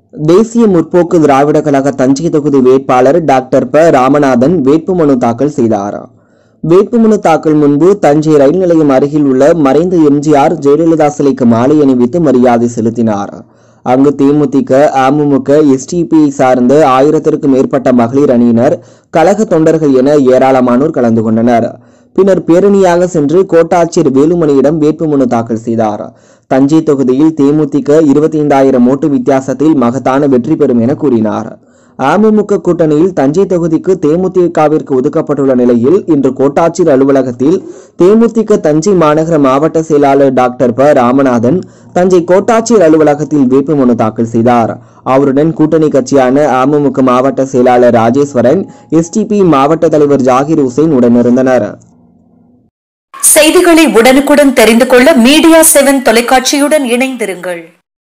தேசிய முற்போக்கு திராவிட கழக தஞ்சை தொகுதி வேட்பாளர் டாக்டர் ப ராமநாதன் வேட்புமனு தாக்கல் செய்தார் வேட்புமனு தாக்கல் முன்பு தஞ்சை ரயில் நிலையம் அருகில் உள்ள மறைந்த எம்ஜிஆர் ஜெயலலிதா சிலைக்கு மாலை அணிவித்து மரியாதை செலுத்தினார் அங்கு தேமுதிக அமமுக எஸ்டிபி சார்ந்த ஆயிரத்திற்கும் மேற்பட்ட மகளிர் அணியினர் கழக தொண்டர்கள் என ஏராளமானோர் கலந்து கொண்டனர் பின்னர் பேரணியாக சென்று கோட்டாட்சியர் வேலுமணியிடம் வேட்புமனு தாக்கல் செய்தார் தஞ்சை தொகுதியில் தேமுதிக இருபத்தி ஐந்தாயிரம் ஓட்டு வித்தியாசத்தில் மகத்தான வெற்றி பெறும் என கூறினார் அமமுக கூட்டணியில் தஞ்சை தொகுதிக்கு தேமுதிகவிற்கு ஒதுக்கப்பட்டுள்ள நிலையில் இன்று கோட்டாட்சியர் அலுவலகத்தில் தேமுதிக தஞ்சை மாநகர மாவட்ட செயலாளர் டாக்டர் ப ராமநாதன் தஞ்சை கோட்டாட்சியர் அலுவலகத்தில் வேட்புமனு தாக்கல் செய்தார் அவருடன் கூட்டணி கட்சியான அமமுக மாவட்ட செயலாளர் ராஜேஸ்வரன் எஸ்டிபி மாவட்ட தலைவர் ஜாகிர் ஹுசைன் உடனிருந்தனர் செய்திகளை உடனுக்குடன் தெரிந்து கொள்ள மீடியா செவன் தொலைக்காட்சியுடன் இணைந்திருங்கள்